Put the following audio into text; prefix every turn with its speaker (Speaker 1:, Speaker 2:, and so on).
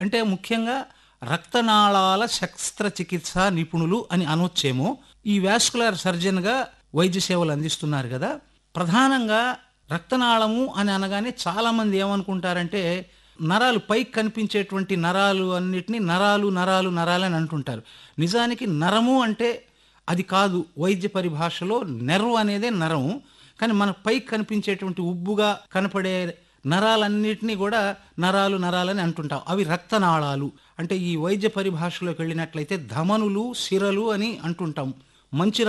Speaker 1: అంటే ముఖ్యంగా రక్తనాళాల శస్త్రచికిత్స నిపుణులు అని అనొచ్చేమో ఈ వాస్కులర్ సర్జన్గా వైద్య సేవలు అందిస్తున్నారు కదా ప్రధానంగా రక్తనాళము అని అనగానే చాలామంది ఏమనుకుంటారంటే నరాలు పైకి కనిపించేటువంటి నరాలు అన్నిటినీ నరాలు నరాలు నరాలు అని అంటుంటారు నిజానికి నరము అంటే అది కాదు వైద్య పరిభాషలో నెర్వ్ అనేదే నరము కానీ మన పైకి కనిపించేటువంటి ఉబ్బుగా కనపడే నరాలన్నిటినీ కూడా నరాలు నరాలని అంటుంటాం అవి రక్తనాళాలు అంటే ఈ వైద్య పరిభాషలోకి వెళ్ళినట్లయితే ధమనులు సిరలు అని అంటుంటాం మంచి